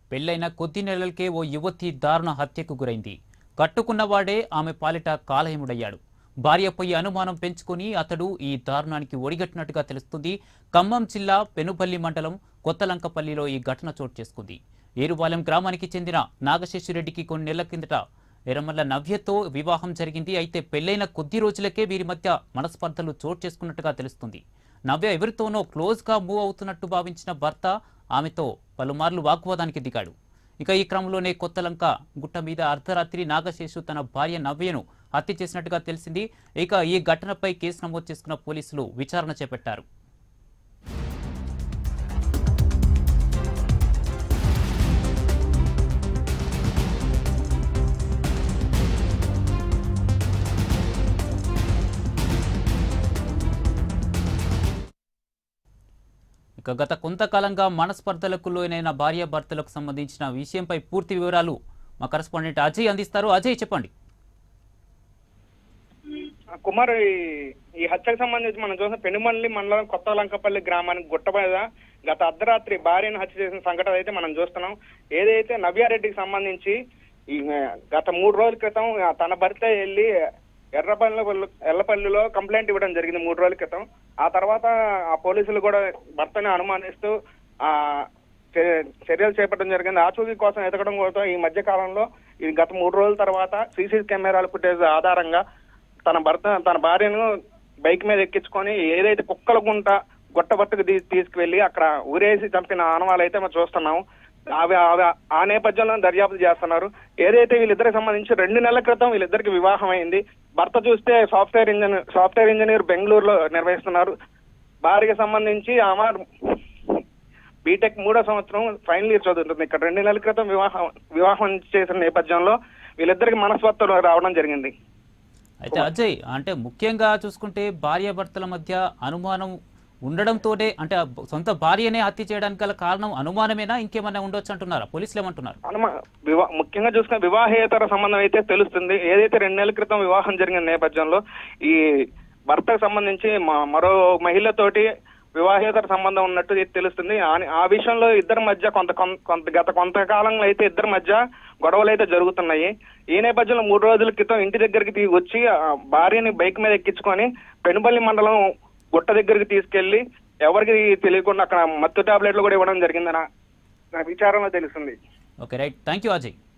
పెళ్లైన కొద్ది నెలలకే ఓ యువతి దారుణ హత్యకు గురైంది కట్టుకున్నవాడే ఆమె పాలిట కాలయముడయ్యాడు భార్యపై అనుమానం పెంచుకుని అతడు ఈ దారుణానికి ఒడిగట్టినట్టుగా తెలుస్తుంది ఖమ్మం జిల్లా పెనుపల్లి మండలం కొత్తలంకపల్లిలో ఈ ఘటన చోటు చేసుకుంది ఏరుపాలెం గ్రామానికి చెందిన నాగశేషిరెడ్డికి కొన్ని నెలల కిందట ఎర్రమల్ల నవ్యతో వివాహం జరిగింది అయితే పెళ్లైన కొద్ది రోజులకే వీరి మధ్య మనస్పర్ధలు చోటు చేసుకున్నట్టుగా తెలుస్తుంది నవ్య ఎవరితోనో క్లోజ్గా మూవ్ అవుతున్నట్టు భావించిన భర్త ఆమెతో పలుమార్లు వాగ్వాదానికి దిగాడు ఇక ఈ క్రమంలోనే కొత్తలంక గుట్ట మీద అర్ధరాత్రి నాగశేషు తన భార్య నవ్యను హత్య చేసినట్టుగా తెలిసింది ఇక ఈ ఘటనపై కేసు నమోదు చేసుకున్న పోలీసులు విచారణ చేపట్టారు ఇక గత కొంతకాలంగా మనస్పర్ధలకు లోనైన భార్యాభర్తలకు సంబంధించిన విషయంపై పూర్తి వివరాలు మా కరెస్పాండెంట్ అజయ్ అందిస్తారు అజయ్ చెప్పండి ఆ కుమార్ ఈ- ఈ హత్యకు సంబంధించి మనం చూసిన పెనుమల్లి మండలం కొత్త లంకపల్లి గ్రామానికి గుట్ట మీద గత అర్ధరాత్రి భార్యను హత్య చేసిన సంఘటన అయితే మనం చూస్తున్నాం ఏదైతే నవ్యారెడ్డికి సంబంధించి ఈ ఆ, గత మూడు రోజుల క్రితం ఆ, తన భర్త వెళ్ళి ఎర్రపల్లి ఎల్లపల్లిలో కంప్లైంట్ ఇవ్వడం జరిగింది మూడు రోజుల క్రితం ఆ తర్వాత ఆ పోలీసులు కూడా భర్తని అనుమానిస్తూ ఆ చే- చర్యలు చేపట్టడం జరిగింది ఆచూకీ కోసం ఎతకడం కోసం ఈ మధ్య కాలంలో ఈ గత మూడు రోజుల తర్వాత సీసీ కెమెరాల ఫుటేజ్ ఆధారంగా తన భర్త తన భార్యను బైక్ మీద ఎక్కించుకొని ఏదైతే కుక్కల గుంట గుట్టబట్టుకు తీ తీసుకువెళ్లి అక్కడ ఊరేసి చంపిన ఆనవాళ్ళు అయితే మనం చూస్తున్నాం అవి అవి ఆ నేపథ్యంలో దర్యాప్తు చేస్తున్నారు ఏదైతే వీళ్ళిద్దరికి సంబంధించి రెండు నెలల క్రితం వీళ్ళిద్దరికి వివాహం అయింది భర్త చూస్తే సాఫ్ట్వేర్ ఇంజనీర్ సాఫ్ట్వేర్ ఇంజనీర్ బెంగళూరులో నిర్వహిస్తున్నారు భార్యకి సంబంధించి ఆమె బీటెక్ మూడో సంవత్సరం ఫైనల్ ఇయర్ చదువుతుంది ఇక్కడ రెండు నెలల క్రితం వివాహం వివాహం చేసిన నేపథ్యంలో వీళ్ళిద్దరికి మనస్పర్ధలు రావడం జరిగింది అయితే అజయ్ అంటే ముఖ్యంగా చూసుకుంటే భార్యాభర్తల మధ్య అనుమానం ఉండడంతోనే అంటే ఆ సొంత భార్యనే హత్య చేయడానికి గల కారణం అనుమానమేనా ఇంకేమైనా ఉండొచ్చు అంటున్నారా పోలీసులు ఏమంటున్నారు అనుమా వివా ముఖ్యంగా చూసుకున్న వివాహేతర సంబంధం అయితే తెలుస్తుంది ఏదైతే రెండు నెలల క్రితం వివాహం జరిగిన నేపథ్యంలో ఈ భర్తకు సంబంధించి మ- మరో మహిళతోటి వివాహేతర సంబంధం ఉన్నట్టు ఇది తెలుస్తుంది ఆ- ఆ విషయంలో ఇద్దరి మధ్య కొంత కొం- కొంత గత కొంతకాలంలో అయితే ఇద్దరి మధ్య గొడవలు అయితే జరుగుతున్నాయి ఈ నేపథ్యంలో మూడు రోజుల క్రితం ఇంటి దగ్గరికి తీ- వచ్చి ఆ భార్యని బైక్ మీద ఎక్కించుకొని పెనుపల్లి మండలం గుట్ట దగ్గరికి తీసుకెళ్లి ఎవరికి తెలియకుండా అక్కడ మత్తు టాబ్లెట్లు కూడా ఇవ్వడం జరిగిందని నా విచారంలో తెలుస్తుంది okay right thank you Ajay